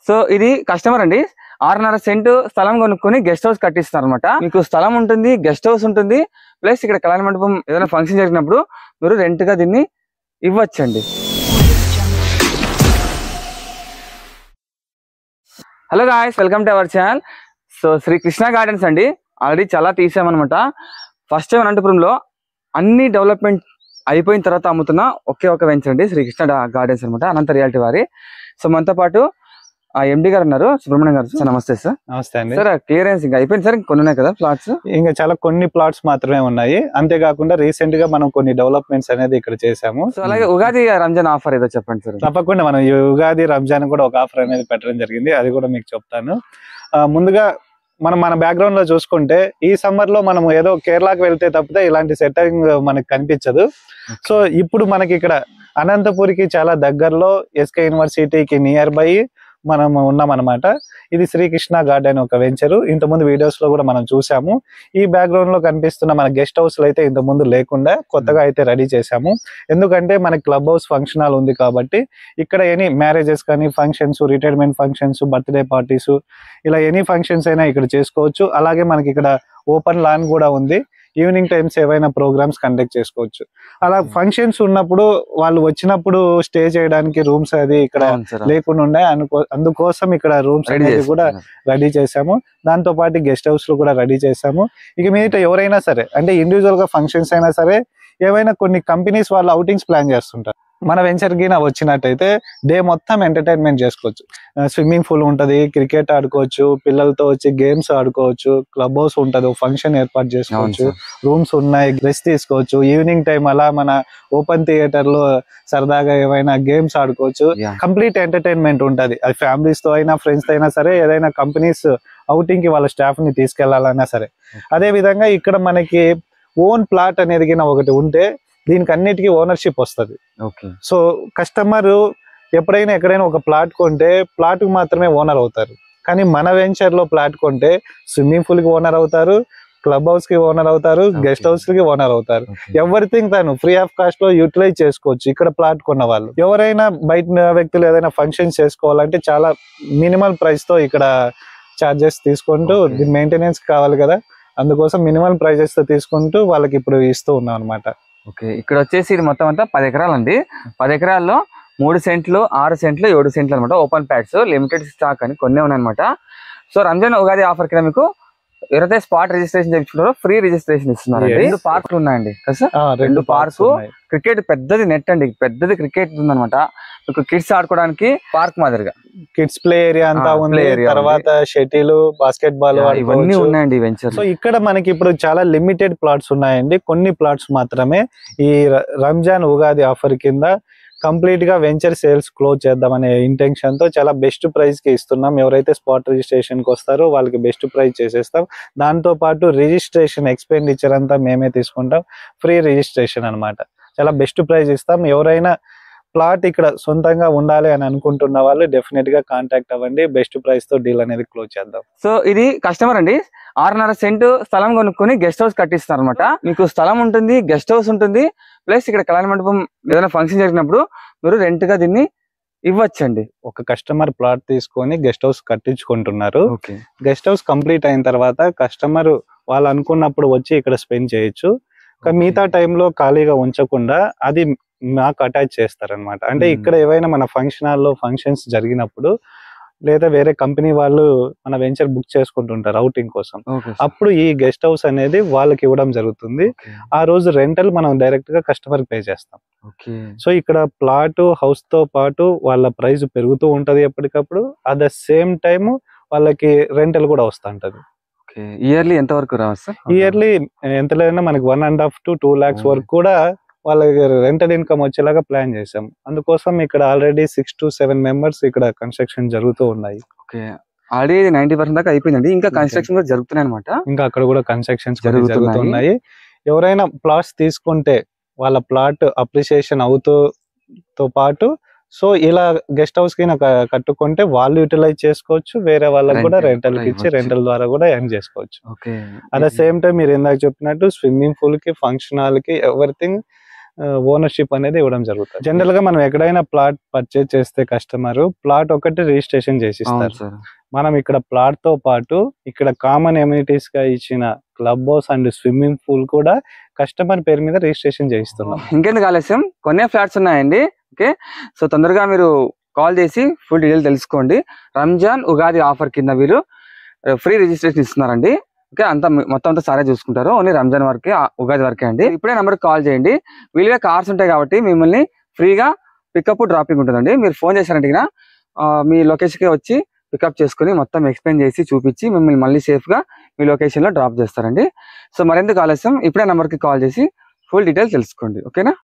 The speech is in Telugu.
సో ఇది కస్టమర్ అండి ఆరున్నర సెంట్ స్థలం కొనుక్కొని గెస్ట్ హౌస్ కట్టిస్తారు అనమాట మీకు స్థలం ఉంటుంది గెస్ట్ హౌస్ ఉంటుంది ప్లస్ ఇక్కడ కళ్యాణ మండపం ఏదైనా ఫంక్షన్ జరిగినప్పుడు మీరు రెంట్ గా దీన్ని ఇవ్వచ్చండి hello guys welcome to our channel so Shri Krishna gardens అండి ఆల్రెడీ చాలా తీసామన్నమాట ఫస్ట్ టైం అనంతపురంలో అన్ని డెవలప్మెంట్ అయిపోయిన తర్వాత అమ్ముతున్న ఒకే ఒక వెంచర్ అండి శ్రీకృష్ణ గార్డెన్స్ అనమాట అనంత రియాలిటీ వారి సో మనతో పాటు ఎండి గారు ఉన్నారు సుబ్రహ్మణ్యం గారు సార్ నమస్తే సార్ నమస్తే అండి సార్ క్లియరెన్స్ ఇంకా అయిపోయింది సార్ కొన్ని ఉన్నాయి కదా ప్లాట్స్ ఇంకా చాలా కొన్ని ప్లాట్స్ మాత్రమే ఉన్నాయి అంతేకాకుండా రీసెంట్ గా మనం కొన్ని డెవలప్మెంట్స్ అనేది ఇక్కడ చేసాము సో అలాగే ఉగాది రంజాన్ ఆఫర్ ఏదో చెప్పండి సార్ తప్పకుండా మనం ఈ ఉగాది రంజాన్ కూడా ఒక ఆఫర్ అనేది పెట్టడం జరిగింది అది కూడా మీకు చెప్తాను ఆ, ముందుగా మనం మన బ్యాక్గ్రౌండ్ లో చూసుకుంటే ఈ సమ్మర్ లో మనం ఏదో కేరళకి వెళ్తే తప్పితే ఇలాంటి సెట్టింగ్ మనకు కనిపించదు సో ఇప్పుడు మనకి ఇక్కడ అనంతపూర్కి చాలా దగ్గరలో ఎస్కే యూనివర్సిటీకి నియర్ బై మనం ఉన్నాం అనమాట ఇది శ్రీకృష్ణ గార్డెన్ ఒక వెంచరు ఇంతకుముందు వీడియోస్ లో కూడా మనం చూసాము ఈ బ్యాక్గ్రౌండ్ లో కనిపిస్తున్న మన గెస్ట్ హౌస్ అయితే ఇంత ముందు లేకుండా కొత్తగా అయితే రెడీ చేశాము ఎందుకంటే మనకి క్లబ్ హౌస్ ఫంక్షన్ హాల్ ఉంది కాబట్టి ఇక్కడ ఎనీ మ్యారేజెస్ కానీ functions retirement functions birthday parties ఇలా ఎనీ ఫంక్షన్స్ అయినా ఇక్కడ చేసుకోవచ్చు అలాగే మనకి ఇక్కడ ఓపెన్ లాన్ కూడా ఉంది ఈవినింగ్ టైమ్స్ ఏవైనా ప్రోగ్రామ్స్ కండక్ట్ చేసుకోవచ్చు అలా Okay. ఫంక్షన్స్ ఉన్నప్పుడు వాళ్ళు వచ్చినప్పుడు స్టే చేయడానికి రూమ్స్ అది ఇక్కడ అవును సార్ లేకుండా ఉండే అనుకో అందుకోసం ఇక్కడ రూమ్స్ రెడీ అనేది కూడా రెడీ చేసాము దాంతో పాటు గెస్ట్ హౌస్ లో కూడా రెడీ చేసాము ఇక మీదట ఎవరైనా సరే అంటే ఇండివిజువల్ గా ఫంక్షన్స్ అయినా సరే ఏవైనా కొన్ని కంపెనీస్ వాళ్ళు అవుటింగ్స్ ప్లాన్ చేస్తుంటారు మన వెంచర్ కి నా వచ్చినట్టయితే డే మొత్తం ఎంటర్టైన్మెంట్ చేసుకోవచ్చు స్విమ్మింగ్ పూల్ ఉంటది క్రికెట్ ఆడుకోవచ్చు పిల్లలతో వచ్చి గేమ్స్ ఆడుకోవచ్చు క్లబ్ హౌస్ ఉంటది ఫంక్షన్ ఏర్పాటు అవును చేసుకోవచ్చు సార్ రూమ్స్ ఉన్నాయి రెస్ట్ తీసుకోవచ్చు ఈవినింగ్ టైం అలా మన ఓపెన్ థియేటర్ లో సరదాగా ఏమైనా గేమ్స్ ఆడుకోవచ్చు Yeah. కంప్లీట్ ఎంటర్టైన్మెంట్ ఉంటది అది ఫ్యామిలీస్ తో అయినా ఫ్రెండ్స్ తో అయినా సరే ఏదైనా కంపెనీస్ అవుటింగ్ కి వాళ్ళ స్టాఫ్ ని తీసుకెళ్లాలన్నా సరే అదే విధంగా ఇక్కడ మనకి ఓన్ ప్లాట్ అనేది గిన ఒకటి ఉంటే దీనికి అన్నిటికీ ఓనర్షిప్ వస్తది ఓకే సో కస్టమర్ ఎప్పుడైనా ఎక్కడైనా ఒక ప్లాట్ కొంటే ప్లాట్ కు మాత్రమే ఓనర్ అవుతారు కానీ మన వెంచర్ లో ప్లాట్ కొంటే స్విమ్మింగ్ పూల్ కి ఓనర్ అవుతారు క్లబ్ హౌస్ కి ఓనర్ అవుతారు Okay. గెస్ట్ హౌస్ కి ఓనర్ అవుతారు ఎవ్రీథింగ్ తను ఫ్రీ ఆఫ్ కాస్ట్ లో యూటిలైజ్ చేసుకోవచ్చు ఇక్కడ ప్లాట్ కొన్న వాళ్ళు ఎవరైనా బయట వ్యక్తులు ఏదైనా ఫంక్షన్స్ చేసుకోవాలంటే చాలా మినిమల్ ప్రైస్ తో ఇక్కడ చార్జెస్ తీసుకుంటూ Okay. దీని మెయింటెనెన్స్ కావాలి కదా అందుకోసం మినిమల్ ప్రైజెస్ తో తీసుకుంటూ వాళ్ళకి ఇప్పుడు ఇస్తూ ఉన్నాం అనమాట ఓకే ఇక్కడ వచ్చేసి ఇది మొత్తం అంతా పది ఎకరాలు అండి పది ఎకరాల్లో మూడు సెంట్లు ఆరు సెంట్లు ఏడు సెంట్లు అనమాట ఓపెన్ ప్యాడ్స్ లిమిటెడ్ స్టాక్ అని కొన్ని ఉన్నాయన్నమాట సో రంజాన్ ఉగాది ఆఫర్ కింద మీకు ఎవరైతే స్పాట్ రిజిస్ట్రేషన్ చేయించుకున్నారో ఫ్రీ రిజిస్ట్రేషన్ ఇస్తున్నారు Yes. రెండు పార్కులు ఉన్నాయండి కదా సార్ రెండు parks park, ఉన్నాయి. క్రికెట్ పెద్దది నెట్ అండి పెద్దది క్రికెట్ ఉందన్నమాట మీకు కిడ్స్ ఆడుకోవడానికి పార్క్ మాదిరిగా కిడ్స్ ప్లే ఏరియా అంతా ఆ, ఉంది play area తర్వాత షటిల్ బాస్కెట్ బాల్ ఇవన్నీ ఉన్నాయండి ఈ వెంచర్ సో ఇక్కడ మనకి ఇప్పుడు చాలా లిమిటెడ్ ప్లాట్స్ ఉన్నాయండి కొన్ని ప్లాట్స్ మాత్రమే ఈ ర- రంజాన్ ఉగాది ఆఫర్ కింద కంప్లీట్ గా వెంచర్ సేల్స్ క్లోజ్ చేద్దామనే ఇంటెన్షన్ తో చాలా బెస్ట్ ప్రైస్ కి ఇస్తున్నాం ఎవరైతే స్పాట్ రిజిస్ట్రేషన్ కి వస్తారో వాళ్ళకి బెస్ట్ ప్రైస్ చేసేస్తాం దాంతో పాటు రిజిస్ట్రేషన్ ఎక్స్పెండిచర్ అంతా మేమే తీసుకుంటాం ఫ్రీ రిజిస్ట్రేషన్ అన్నమాట చాలా బెస్ట్ ప్రైస్ ఇస్తాం ఎవరైనా ప్లాట్ ఇక్కడ సొంతంగా ఉండాలి అని అనుకుంటున్న వాళ్ళు డెఫినెట్ గా కాంటాక్ట్ అవ్వండి బెస్ట్ ప్రైస్ తో డీల్ అనేది క్లోజ్ చేద్దాం సో ఇది కస్టమర్ అండి ఆరున్నర సెంట్ స్థలం కొనుక్కొని గెస్ట్ హౌస్ కట్టిస్తారు అనమాట మీకు స్థలం ఉంటుంది గెస్ట్ హౌస్ ఉంటుంది ప్లస్ ఇక్కడ కళ్యాణ మండపం ఏదైనా ఫంక్షన్ జరిగినప్పుడు మీరు రెంట్ గా దీన్ని ఇవ్వచ్చండి ఒక కస్టమర్ ప్లాట్ తీసుకొని గెస్ట్ హౌస్ కట్టించుకుంటున్నారు ఓకే గెస్ట్ హౌస్ కంప్లీట్ అయిన తర్వాత కస్టమర్ వాళ్ళు అనుకున్నప్పుడు వచ్చి ఇక్కడ స్పెండ్ చేయొచ్చు కానీ మిగతా టైంలో ఖాళీగా ఉంచకుండా అది మాకు అటాచ్ చేస్తారనమాట అంటే Hmm. ఇక్కడ ఏవైనా మన ఫంక్షన్ హాల్లో ఫంక్షన్స్ జరిగినప్పుడు లేదా వేరే కంపెనీ వాళ్ళు మన వెంచర్ బుక్ చేసుకుంటుంటారు అవుటింగ్ కోసం ఓకే అప్పుడు ఈ గెస్ట్ హౌస్ అనేది వాళ్ళకి ఇవ్వడం జరుగుతుంది ఆ రోజు రెంటల్ మనం డైరెక్ట్ గా కస్టమర్ పే చేస్తాం ఓకే సో ఇక్కడ ప్లాట్ హౌస్ తో పాటు వాళ్ళ ప్రైస్ పెరుగుతూ ఉంటది ఎప్పటికప్పుడు అట్ ద సేమ్ టైం వాళ్ళకి రెంటల్ కూడా వస్తుంటది ఓకే ఇయర్లీ ఎంత వరకు రావచ్చు సార్ ఇయర్లీ ఎంత లేదన్నా మనకి one and half to two lakhs Okay. వరకు కూడా వాళ్ళకి రెంటల్ ఇన్కమ్ వచ్చేలాగా ప్లాన్ చేసాం అందుకోసం ఇక్కడ already six to seven members ఇక్కడ కన్స్ట్రక్షన్ జరుగుతూ ఉన్నాయి ఓకే ఆల్రెడీ నైన్టీ పర్సెంట్ దాకా అయిపోయిందండి ఇంకా Okay. కన్స్ట్రక్షన్ కూడా జరుగుతున్నాయి అనమాట ఇంకా అక్కడ కూడా కన్స్ట్రక్షన్స్ జరుగుతున్నాయి. జరుగుతున్నాయి ఎవరైనా ప్లాట్స్ తీసుకుంటే వాళ్ళ ప్లాట్ అప్రిసియేషన్ అవుతూ తో పాటు సో ఇలా గెస్ట్ హౌస్ కి నాకు కట్టుకుంటే వాళ్ళు యూటిలైజ్ చేసుకోవచ్చు వేరే వాళ్ళకి కూడా Rental రెంటల్ కూడా కి ఇచ్చి ఇవ్వచ్చు. రెంటల్ ద్వారా కూడా ఎర్న్ చేసుకోవచ్చు okay at the same time మీరు ఇందాక చెప్పినట్టు స్విమ్మింగ్ పూల్ కి ఫంక్షన్ హాల్ కి ఎవ్రీథింగ్ ఓనర్షిప్ అనేది ఇవ్వడం జరుగుతుంది జనరల్ గా మనం ఎక్కడైనా ప్లాట్ పర్చేజ్ చేస్తే కస్టమర్ ప్లాట్ ఒకటి రిజిస్ట్రేషన్ చేసి అవును ఇస్తారు సార్ మనం ఇక్కడ ప్లాట్ తో పాటు ఇక్కడ కామన్ ఎమ్యూనిటీస్ గా ఇచ్చిన club house and swimming pool కూడా కస్టమర్ పేరు మీద రిజిస్ట్రేషన్ చేయిస్తున్నాం ఇంకెందుకు ఆలస్యం కొన్నే ఫ్లాట్స్ ఉన్నాయండి ఓకే సో తొందరగా మీరు కాల్ చేసి ఫుల్ డీటెయిల్ తెలుసుకోండి రంజాన్ ఉగాది ఆఫర్ కింద వీరు ఫ్రీ రిజిస్ట్రేషన్ ఇస్తున్నారండి ఓకే అంతా మీ- మొత్తం అంతా సారే చూసుకుంటారు ఓన్లీ రంజాన్ వరకే ఆ ఉగాది వరకే అండి ఇప్పుడే నెంబర్కి కాల్ చేయండి వీలుగా కార్స్ ఉంటాయి కాబట్టి మిమ్మల్ని ఫ్రీగా పికప్ డ్రాపింగ్ ఉంటుందండి మీరు ఫోన్ చేశారంటే గిన, ఆ, మీ లొకేషన్కి వచ్చి పికప్ చేసుకుని మొత్తం ఎక్స్ప్లెయిన్ చేసి చూపించి మిమ్మల్ని మళ్ళీ సేఫ్గా మీ లొకేషన్లో డ్రాప్ చేస్తారండి సో మరెందుకు ఆలస్యం ఇప్పుడే నెంబర్కి కాల్ చేసి ఫుల్ డీటెయిల్స్ తెలుసుకోండి ఓకేనా